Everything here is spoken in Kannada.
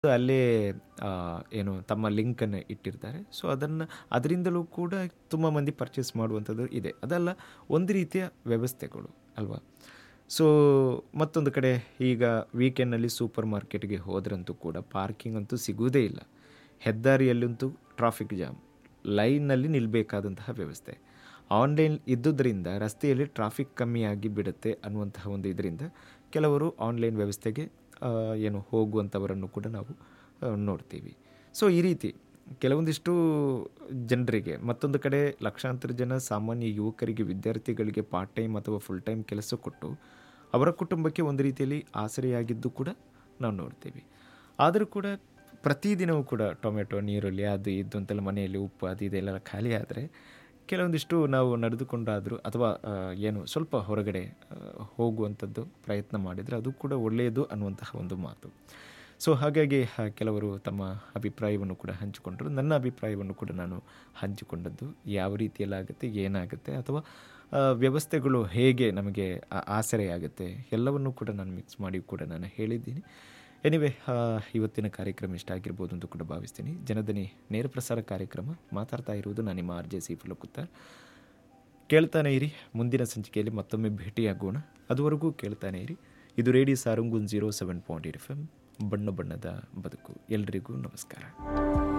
ಅಲ್ಲೇ ಆ, ಏನು ತಮ್ಮ ಲಿಂಕನ್ನು ಇಟ್ಟಿರ್ತಾರೆ ಸೊ ಅದನ್ನು ಅದರಿಂದಲೂ ಕೂಡ ತುಂಬ ಮಂದಿ ಪರ್ಚೇಸ್ ಮಾಡುವಂಥದ್ದು ಇದೆ ಅದಲ್ಲ ಒಂದು ರೀತಿಯ ವ್ಯವಸ್ಥೆಗಳು ಅಲ್ವಾ ಸೊ ಮತ್ತೊಂದು ಕಡೆ ಈಗ ವೀಕೆಂಡ್ನಲ್ಲಿ ಸೂಪರ್ ಮಾರ್ಕೆಟ್ಗೆ ಹೋದ್ರಂತೂ ಕೂಡ ಪಾರ್ಕಿಂಗ್ ಅಂತೂ ಸಿಗುವುದೇ ಇಲ್ಲ ಹೆದ್ದಾರಿಯಲ್ಲಂತೂ ಟ್ರಾಫಿಕ್ ಜಾಮ್ ಲೈನ್ನಲ್ಲಿ ನಿಲ್ಲಬೇಕಾದಂತಹ ವ್ಯವಸ್ಥೆ ಆನ್ಲೈನ್ ಇದ್ದುದರಿಂದ ರಸ್ತೆಯಲ್ಲಿ ಟ್ರಾಫಿಕ್ ಕಮ್ಮಿಯಾಗಿ ಬಿಡುತ್ತೆ ಅನ್ನುವಂತಹ ಒಂದು ಇದರಿಂದ ಕೆಲವರು ಆನ್ಲೈನ್ ವ್ಯವಸ್ಥೆಗೆ ಆ, ಏನು ಹೋಗುವಂಥವರನ್ನು ಕೂಡ ನಾವು ಆ, ನೋಡ್ತೀವಿ ಸೊ ಈ ರೀತಿ ಕೆಲವೊಂದಿಷ್ಟು ಜನರಿಗೆ ಮತ್ತೊಂದು ಕಡೆ ಲಕ್ಷಾಂತರ ಜನ ಸಾಮಾನ್ಯ ಯುವಕರಿಗೆ ವಿದ್ಯಾರ್ಥಿಗಳಿಗೆ ಪಾರ್ಟ್ ಟೈಮ್ ಅಥವಾ ಫುಲ್ ಟೈಮ್ ಕೆಲಸ ಕೊಟ್ಟು ಅವರ ಕುಟುಂಬಕ್ಕೆ ಒಂದು ರೀತಿಯಲ್ಲಿ ಆಸರೆಯಾಗಿದ್ದು ಕೂಡ ನಾವು ನೋಡ್ತೀವಿ ಆದರೂ ಕೂಡ ಪ್ರತಿದಿನವೂ ಕೂಡ ಟೊಮೆಟೊ ನೀರುಳ್ಳಿ ಅದು ಇದು ಅಂತೆಲ್ಲ ಮನೆಯಲ್ಲಿ ಉಪ್ಪು ಅದು ಇದೆಲ್ಲ ಖಾಲಿ ಆದರೆ ಕೆಲವೊಂದಿಷ್ಟು ನಾವು ನಡೆದುಕೊಂಡಾದರೂ ಅಥವಾ ಆ, ಏನು ಸ್ವಲ್ಪ ಹೊರಗಡೆ ಆ, ಹೋಗುವಂಥದ್ದು ಪ್ರಯತ್ನ ಮಾಡಿದರೆ ಅದು ಕೂಡ ಒಳ್ಳೆಯದು ಅನ್ನುವಂತಹ ಒಂದು ಮಾತು ಸೊ ಹಾಗಾಗಿ ಆ, ಕೆಲವರು ತಮ್ಮ ಅಭಿಪ್ರಾಯವನ್ನು ಕೂಡ ಹಂಚಿಕೊಂಡರು ನನ್ನ ಅಭಿಪ್ರಾಯವನ್ನು ಕೂಡ ನಾನು ಹಂಚಿಕೊಂಡದ್ದು ಯಾವ ರೀತಿಯಲ್ಲಾಗುತ್ತೆ ಏನಾಗುತ್ತೆ ಅಥವಾ ಆ, ವ್ಯವಸ್ಥೆಗಳು ಹೇಗೆ ನಮಗೆ ಆ- ಆಸರೆಯಾಗುತ್ತೆ ಎಲ್ಲವನ್ನು ಕೂಡ ನಾನು ಮಿಕ್ಸ್ ಮಾಡಿ ಕೂಡ ನಾನು ಹೇಳಿದ್ದೀನಿ ಎನಿವೆ ಇವತ್ತಿನ ಕಾರ್ಯಕ್ರಮ ಇಷ್ಟ ಆಗಿರ್ಬೋದು ಅಂತ ಕೂಡ ಭಾವಿಸ್ತೀನಿ ಜನದನಿ ನೇರ ಪ್ರಸಾರ ಕಾರ್ಯಕ್ರಮ ಮಾತಾಡ್ತಾ ಇರುವುದು ನಾನು ನಿಮ್ಮ ಆರ್ ಜೆ ಸಿ ಫುಲಕುತ್ತಾರ್ ಕೇಳ್ತಾನೆ ಇರಿ ಮುಂದಿನ ಸಂಚಿಕೆಯಲ್ಲಿ ಮತ್ತೊಮ್ಮೆ ಭೇಟಿಯಾಗೋಣ ಅದುವರೆಗೂ ಕೇಳ್ತಾನೆ ಇರಿ ಇದು ರೇಡಿಯೋ ಸಾರಂಗುನ್ zero seven point eight F M ಬಣ್ಣ ಬಣ್ಣದ ಬದುಕು ಎಲ್ರಿಗೂ ನಮಸ್ಕಾರ